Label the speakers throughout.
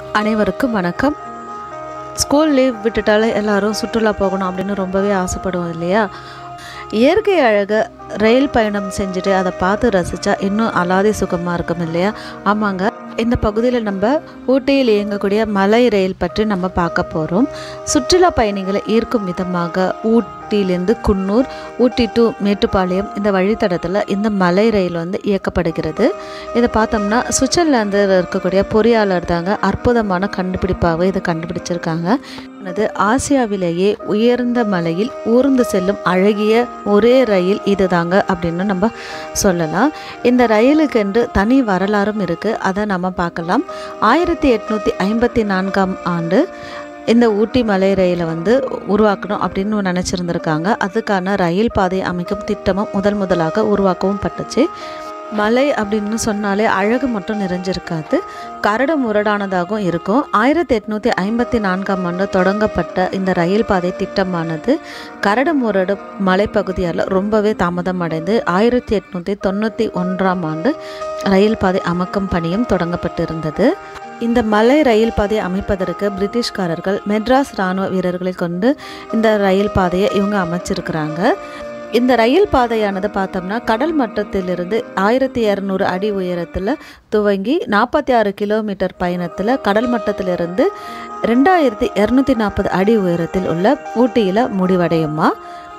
Speaker 1: அனைவருக்கும் வணக்கம் school leave விட்டுட்டாலே எல்லாரும் சுற்றுலா போகணும் அப்படின்னு ரொம்பவே ஆசைப்படுவோம் இல்லையா இயற்கை அழகை ரயில் பயணம் செஞ்சுட்டு அதை பார்த்து ரசித்தா இன்னும் அலாதி சுகமாக இருக்கும் இல்லையா ஆமாங்க இந்த பகுதியில் நம்ம ஊட்டியில் இயங்கக்கூடிய மலை ரயில் பற்றி நம்ம பார்க்க போகிறோம் சுற்றுலா பயணிகளை ஈர்க்கும் விதமாக ஊட்டியிலேருந்து குன்னூர் ஊட்டி டு மேட்டுப்பாளையம் இந்த வழித்தடத்தில் இந்த மலை ரயில் வந்து இயக்கப்படுகிறது இதை பார்த்தோம்னா சுவிட்சர்லாந்தில் இருக்கக்கூடிய பொறியாளர் தாங்க அற்புதமான கண்டுபிடிப்பாக இதை கண்டுபிடிச்சிருக்காங்க அது ஆசியாவிலேயே உயர்ந்த மலையில் ஊர்ந்து செல்லும் அழகிய ஒரே ரயில் இதுதாங்க அப்படின்னு நம்ம சொல்லலாம் இந்த ரயிலுக்கென்று தனி வரலாறும் இருக்குது அதை நம்ம பார்க்கலாம் ஆயிரத்தி எட்நூற்றி ஐம்பத்தி நான்காம் ஆண்டு இந்த ஊட்டி மலை ரயிலை வந்து உருவாக்கணும் அப்படின்னு நினச்சிருந்துருக்காங்க அதுக்கான ரயில் பாதை அமைக்கும் திட்டமும் முதல் முதலாக உருவாக்கவும் பட்டுச்சு மலை அப்படின்னு சொன்னாலே அழகு மட்டும் நிறைஞ்சிருக்காது கரடு முரடானதாகவும் இருக்கும் ஆயிரத்தி எட்நூற்றி ஐம்பத்தி நான்காம் ஆண்டு தொடங்கப்பட்ட இந்த ரயில் பாதை திட்டமானது கரடு முரடு மலைப்பகுதியால் ரொம்பவே தாமதம் அடைந்து ஆயிரத்தி எட்நூற்றி தொண்ணூற்றி ஒன்றாம் ஆண்டு ரயில் பாதை அமைக்கும் பணியும் தொடங்கப்பட்டிருந்தது இந்த மலை ரயில் பாதையை அமைப்பதற்கு பிரிட்டிஷ்காரர்கள் மெட்ராஸ் இராணுவ வீரர்களை கொண்டு இந்த ரயில் பாதையை இவங்க அமைச்சிருக்கிறாங்க இந்த ரயில் பாதையானது பார்த்தோம்னா கடல் மட்டத்திலிருந்து ஆயிரத்தி இரநூறு அடி உயரத்தில் துவங்கி நாற்பத்தி ஆறு கிலோமீட்டர் பயணத்தில் கடல் மட்டத்திலிருந்து ரெண்டாயிரத்தி இரநூத்தி நாற்பது அடி உயரத்தில் உள்ள ஊட்டியில் முடிவடையுமா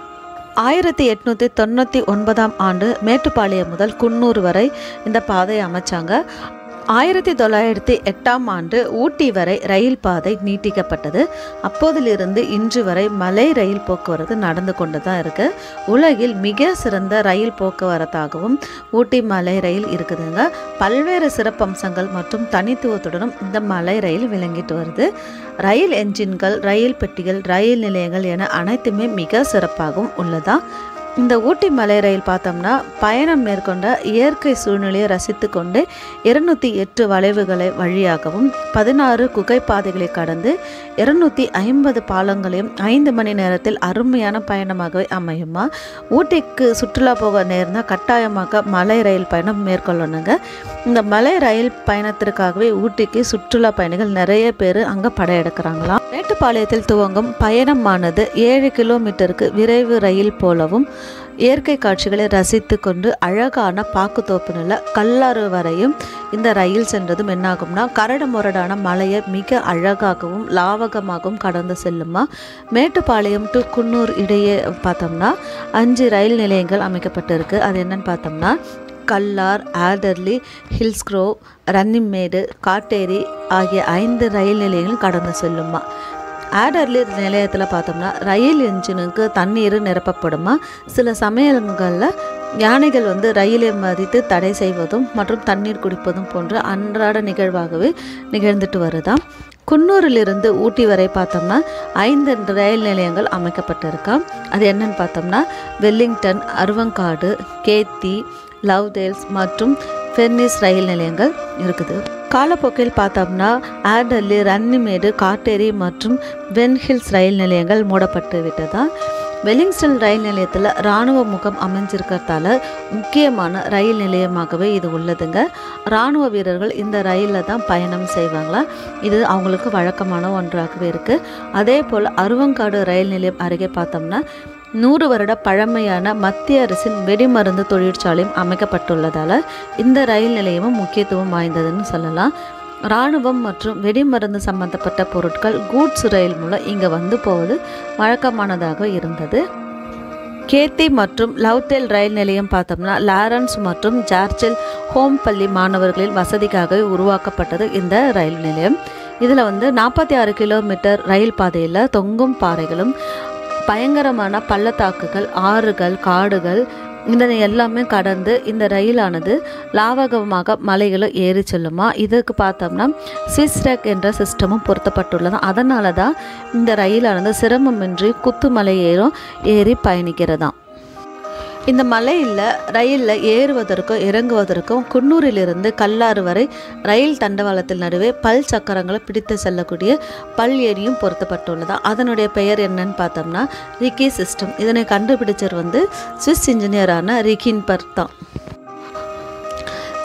Speaker 1: ஆயிரத்தி எட்நூற்றி தொண்ணூற்றி ஒன்பதாம் ஆண்டு மேட்டுப்பாளையம் முதல் குன்னூர் வரை இந்த பாதையை அமைச்சாங்க ஆயிரத்தி தொள்ளாயிரத்தி எட்டாம் ஆண்டு ஊட்டி வரை ரயில் பாதை நீட்டிக்கப்பட்டது அப்போதிலிருந்து இன்று வரை மலை ரயில் போக்குவரத்து நடந்து கொண்டு தான் இருக்கு உலகில் மிக சிறந்த ரயில் போக்குவரத்தாகவும் ஊட்டி மலை ரயில் இருக்குதுங்க பல்வேறு சிறப்பம்சங்கள் மற்றும் தனித்துவத்துடனும் இந்த மலை ரயில் விளங்கிட்டு வருது ரயில் என்ஜின்கள் ரயில் பெட்டிகள் ரயில் நிலையங்கள் என அனைத்துமே மிக சிறப்பாகவும் உள்ளதா இந்த ஊட்டி மலை ரயில் பார்த்தோம்னா பயணம் மேற்கொண்ட இயற்கை சூழ்நிலையை ரசித்து கொண்டு இருநூற்றி எட்டு வளைவுகளை வழியாகவும் பதினாறு குகை பாதைகளை கடந்து இருநூற்றி ஐம்பது பாலங்களையும் ஐந்து மணி நேரத்தில் அருமையான பயணமாகவே அமையுமா ஊட்டிக்கு சுற்றுலா போக நேர்ந்தால் கட்டாயமாக மலை ரயில் பயணம் மேற்கொள்ளணுங்க இந்த மலை ரயில் பயணத்திற்காகவே ஊட்டிக்கு சுற்றுலா பயணிகள் நிறைய பேர் அங்கே படையெடுக்கிறாங்களாம் மேட்டுப்பாளையத்தில் துவங்கும் பயணமானது ஏழு கிலோமீட்டருக்கு விரைவு ரயில் போலவும் இயற்கை காட்சிகளை ரசித்து கொண்டு அழகான பாக்குத்தோப்பு கல்லாறு வரையும் இந்த ரயில் சென்றதும் என்னாகும்னா கரடு முரடான மலையை மிக அழகாகவும் லாவகமாகவும் கடந்து செல்லுமா மேட்டுப்பாளையம் டு குன்னூர் இடையே பார்த்தோம்னா அஞ்சு ரயில் நிலையங்கள் அமைக்கப்பட்டிருக்கு அது என்னன்னு பார்த்தோம்னா கல்லார் ஆடர்லி ஹில்ஸ்க்ரோவ் ரன்னிமேடு காட்டேரி ஆகிய ஐந்து ரயில் நிலையங்களும் கடந்து செல்லுமா ஆடர்லி நிலையத்தில் பார்த்தோம்னா ரயில் என்ஜினுக்கு தண்ணீர் நிரப்பப்படுமா சில சமயங்களில் யானைகள் வந்து ரயிலை மதித்து தடை செய்வதும் மற்றும் தண்ணீர் குடிப்பதும் போன்ற அன்றாட நிகழ்வாகவே நிகழ்ந்துட்டு வருதாம் குன்னூரிலிருந்து ஊட்டி வரை பார்த்தோம்னா ஐந்து ரயில் நிலையங்கள் அமைக்கப்பட்டிருக்காம் அது என்னன்னு பார்த்தோம்னா வெல்லிங்டன் அருவங்காடு கேத்தி லவ்டேல்ஸ் மற்றும் ஃபெர்னிஸ் ரயில் நிலையங்கள் இருக்குது காலப்போக்கில் பார்த்தோம்னா ஆடர்லி ரன்னிமேடு காட்டேரி மற்றும் வென்ஹில்ஸ் ரயில் நிலையங்கள் மூடப்பட்டு விட்டதா வெலிங்ஸ்டன் ரயில் நிலையத்தில் இராணுவ முகம் அமைஞ்சிருக்கிறதால முக்கியமான ரயில் நிலையமாகவே இது உள்ளதுங்க இராணுவ வீரர்கள் இந்த ரயிலில் தான் பயணம் செய்வாங்களா இது அவங்களுக்கு வழக்கமான ஒன்றாகவே இருக்குது அதே போல் அருவங்காடு ரயில் நிலையம் அருகே பார்த்தோம்னா நூறு வருட பழமையான மத்திய அரசின் வெடிமருந்து தொழிற்சாலையும் அமைக்கப்பட்டுள்ளதால் இந்த ரயில் நிலையமும் முக்கியத்துவம் வாய்ந்ததுன்னு சொல்லலாம் இராணுவம் மற்றும் வெடிமருந்து சம்பந்தப்பட்ட பொருட்கள் கூட்ஸ் ரயில் மூலம் இங்கே வந்து போவது வழக்கமானதாக இருந்தது கேத்தி மற்றும் லவ்டெல் ரயில் நிலையம் பார்த்தோம்னா லாரன்ஸ் மற்றும் ஜார்ஜில் ஹோம் பள்ளி மாணவர்களின் வசதிக்காகவே உருவாக்கப்பட்டது இந்த ரயில் நிலையம் இதில் வந்து நாற்பத்தி ஆறு கிலோமீட்டர் ரயில் பாதையில் தொங்கும் பாறைகளும் பயங்கரமான பள்ளத்தாக்குகள் ஆறுகள் காடுகள் இதனை எல்லாமே கடந்து இந்த ரயிலானது லாவகமாக மலைகளை ஏறி செல்லுமா இதுக்கு பார்த்தோம்னா ஸ்விஸ் ரேக் என்ற சிஸ்டமும் பொருத்தப்பட்டுள்ளது அதனால தான் இந்த ரயிலானது சிரமமின்றி குத்துமலை ஏறும் ஏறி பயணிக்கிறதாம் இந்த மலையில் ரயிலில் ஏறுவதற்கும் இறங்குவதற்கும் குன்னூரிலிருந்து கல்லாறு வரை ரயில் தண்டவாளத்தில் நடுவே பல் சக்கரங்களை பிடித்து செல்லக்கூடிய பல் ஏரியும் பொருத்தப்பட்டுள்ளதா அதனுடைய பெயர் என்னன்னு பார்த்தோம்னா ரிக்கி சிஸ்டம் இதனை கண்டுபிடிச்சவர் வந்து சுவிஸ் இன்ஜினியரான ரிக்கின்பர்க் தான்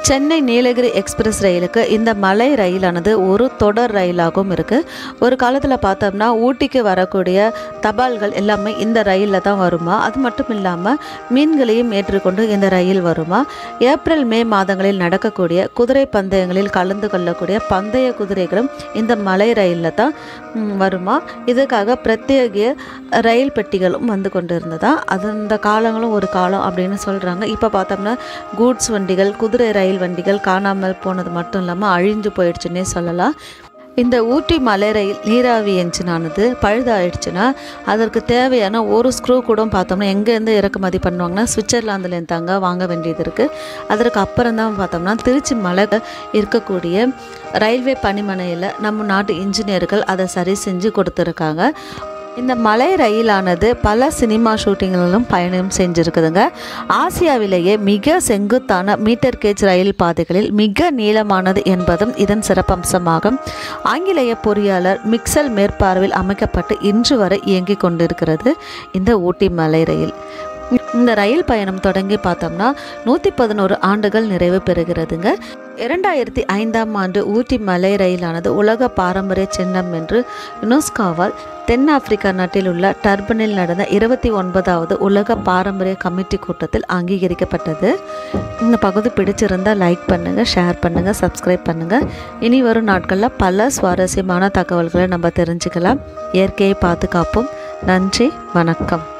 Speaker 1: சென்னை நீலகிரி எக்ஸ்பிரஸ் ரயிலுக்கு இந்த மலை ரயிலானது ஒரு தொடர் ரயிலாகவும் இருக்குது ஒரு காலத்தில் பார்த்தோம்னா ஊட்டிக்கு வரக்கூடிய தபால்கள் எல்லாமே இந்த ரயிலில் தான் வருமா அது மட்டும் இல்லாமல் மீன்களையும் ஏற்றுக்கொண்டு இந்த ரயில் வருமா ஏப்ரல் மே மாதங்களில் நடக்கக்கூடிய குதிரை பந்தயங்களில் கலந்து கொள்ளக்கூடிய பந்தய குதிரைகளும் இந்த மலை ரயிலில் தான் ம், வருமா இதுக்காக பிரத்யேக ரயில் பெட்டிகளும் வந்து கொண்டு இருந்ததா அது அந்த காலங்களும் ஒரு காலம் அப்படின்னு சொல்கிறாங்க இப்போ பார்த்தோம்னா கூட்ஸ் வண்டிகள் குதிரை ரயில் வண்டிகள் காணாமல் போனது மட்டும் இல்லாமல் அழிஞ்சு போயிடுச்சுன்னே சொல்லலாம் இந்த ஊட்டி மலை ரயில் நீராவி என்ஜினானது பழுதாயிடுச்சுன்னா அதற்கு தேவையான ஒரு ஸ்க்ரூ கூட பார்த்தோம்னா எங்கேருந்து இறக்குமதி பண்ணுவாங்கன்னா சுவிட்சர்லாந்துலேருந்து தாங்க வாங்க வேண்டியது இருக்குது அதற்கு அப்புறம் தான் பார்த்தோம்னா திருச்சி மலை இருக்கக்கூடிய ரயில்வே பணிமனையில் நம்ம நாட்டு இன்ஜினியர்கள் அதை சரி செஞ்சு கொடுத்துருக்காங்க இந்த மலை ரயிலானது பல சினிமா ஷூட்டிங்களிலும் பயணம் செஞ்சுருக்குதுங்க ஆசியாவிலேயே மிக செங்குத்தான மீட்டர் கேஜ் ரயில் பாதைகளில் மிக நீளமானது என்பதும் இதன் சிறப்பம்சமாகும் ஆங்கிலேய பொறியாளர் மிக்சல் மேற்பார்வையில் அமைக்கப்பட்டு இன்று வரை இயங்கிக் கொண்டிருக்கிறது இந்த ஊட்டி மலை ரயில் இந்த ரயில் பயணம் தொடங்கி பார்த்தோம்னா நூற்றி பதினோரு ஆண்டுகள் நிறைவு பெறுகிறதுங்க இரண்டாயிரத்தி ஐந்தாம் ஆண்டு ஊட்டி மலை ரயிலானது உலக பாரம்பரிய சின்னம் என்று யுனெஸ்கோவால் தென்னாப்பிரிக்கா நாட்டில் உள்ள டர்பனில் நடந்த இருபத்தி ஒன்பதாவது உலக பாரம்பரிய கமிட்டி கூட்டத்தில் அங்கீகரிக்கப்பட்டது இந்த பகுதி பிடிச்சிருந்தால் லைக் பண்ணுங்கள் ஷேர் பண்ணுங்கள் சப்ஸ்கிரைப் பண்ணுங்கள் இனி வரும் நாட்களில் பல சுவாரஸ்யமான தகவல்களை நம்ம தெரிஞ்சுக்கலாம் இயற்கையை பாதுகாப்போம் நன்றி வணக்கம்